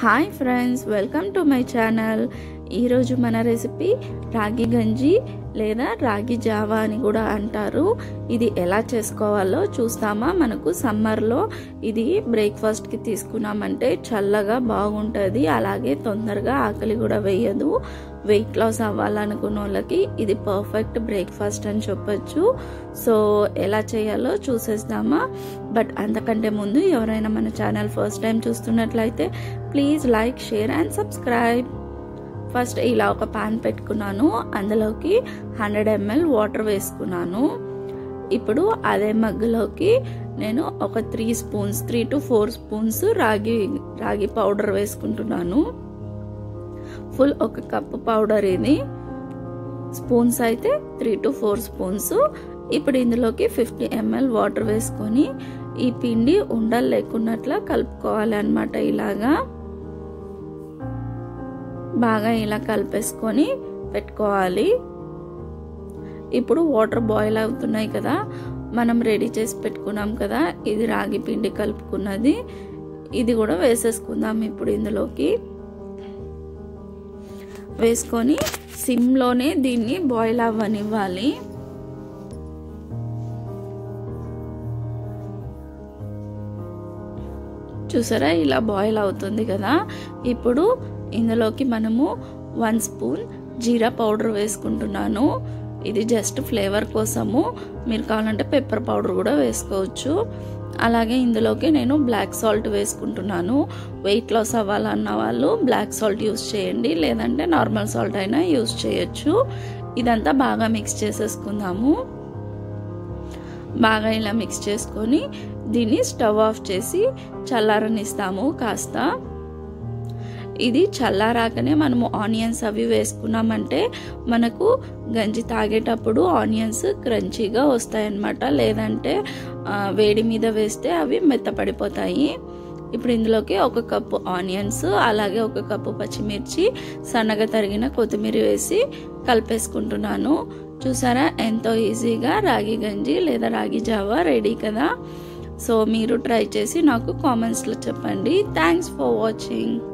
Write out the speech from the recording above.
hi friends welcome to my channel ఈరోజు మన recipe రాగి గంజి లేదా రాగి జావా అని కూడా అంటారు ఇది ఎలా చేసుకోవాలో చూస్తామా మనకు సమ్మర్లో ఇది బ్రేక్ఫాస్ట్కి తీసుకున్నామంటే చల్లగా బాగుంటుంది అలాగే తొందరగా ఆకలి కూడా వేయదు వెయిట్ లాస్ అవ్వాలనుకున్న వాళ్ళకి ఇది పర్ఫెక్ట్ బ్రేక్ఫాస్ట్ అని చెప్పొచ్చు సో ఎలా చేయాలో చూసేద్దామా బట్ అంతకంటే ముందు ఎవరైనా మన ఛానల్ ఫస్ట్ టైం చూస్తున్నట్లయితే please like share and subscribe first ఇలా ఒక పాన్ పెట్టుకున్నాను అందులోకి హండ్రెడ్ ఎంఎల్ వాటర్ వేసుకున్నాను ఇప్పుడు అదే మగ్గులోకి నేను ఒక three spoons three to four spoons ragi ragi powder వేసుకుంటున్నాను ఫుల్ ఒక కప్పు పౌడర్ ఇది స్పూన్స్ అయితే త్రీ టు ఫోర్ స్పూన్స్ ఇప్పుడు ఇందులోకి ఫిఫ్టీ ఎంఎల్ వాటర్ వేసుకొని ఈ పిండి ఉండలు లేకున్నట్లా కలుపుకోవాలి అనమాట ఇలాగా బాగా ఇలా కలిపేసుకొని పెట్టుకోవాలి ఇప్పుడు వాటర్ బాయిల్ అవుతున్నాయి కదా మనం రెడీ చేసి పెట్టుకున్నాం కదా ఇది రాగి పిండి కలుపుకున్నది ఇది కూడా వేసేసుకుందాం ఇప్పుడు ఇందులోకి వేసుకొని సిమ్లోనే దీన్ని బాయిల్ అవ్వనివ్వాలి చూసారా ఇలా బాయిల్ అవుతుంది కదా ఇప్పుడు ఇందులోకి మనము వన్ స్పూన్ జీరా పౌడర్ వేసుకుంటున్నాను ఇది జస్ట్ ఫ్లేవర్ కోసము మీరు కావాలంటే పెప్పర్ పౌడర్ కూడా వేసుకోవచ్చు అలాగే ఇందులోకి నేను బ్లాక్ సాల్ట్ వేసుకుంటున్నాను వెయిట్ లాస్ అవ్వాలన్న వాళ్ళు బ్లాక్ సాల్ట్ యూస్ చేయండి లేదంటే నార్మల్ సాల్ట్ అయినా యూస్ చేయొచ్చు ఇదంతా బాగా మిక్స్ చేసేసుకుందాము బాగా ఇలా మిక్స్ చేసుకొని దీన్ని స్టవ్ ఆఫ్ చేసి చల్లారనిస్తాము కాస్త ఇది చల్లారాకనే మనము ఆనియన్స్ అవి వేసుకున్నామంటే మనకు గంజి తాగేటప్పుడు ఆనియన్స్ క్రంచీగా వస్తాయన్నమాట లేదంటే వేడి మీద వేస్తే అవి మెత్తపడిపోతాయి ఇప్పుడు ఇందులోకి ఒక కప్పు ఆనియన్స్ అలాగే ఒక కప్పు పచ్చిమిర్చి సన్నగా తరిగిన కొత్తిమీర వేసి కలిపేసుకుంటున్నాను చూసారా ఎంతో ఈజీగా రాగి గంజి లేదా రాగి జావా రెడీ కదా సో మీరు ట్రై చేసి నాకు కామెంట్స్లో చెప్పండి థ్యాంక్స్ ఫర్ వాచింగ్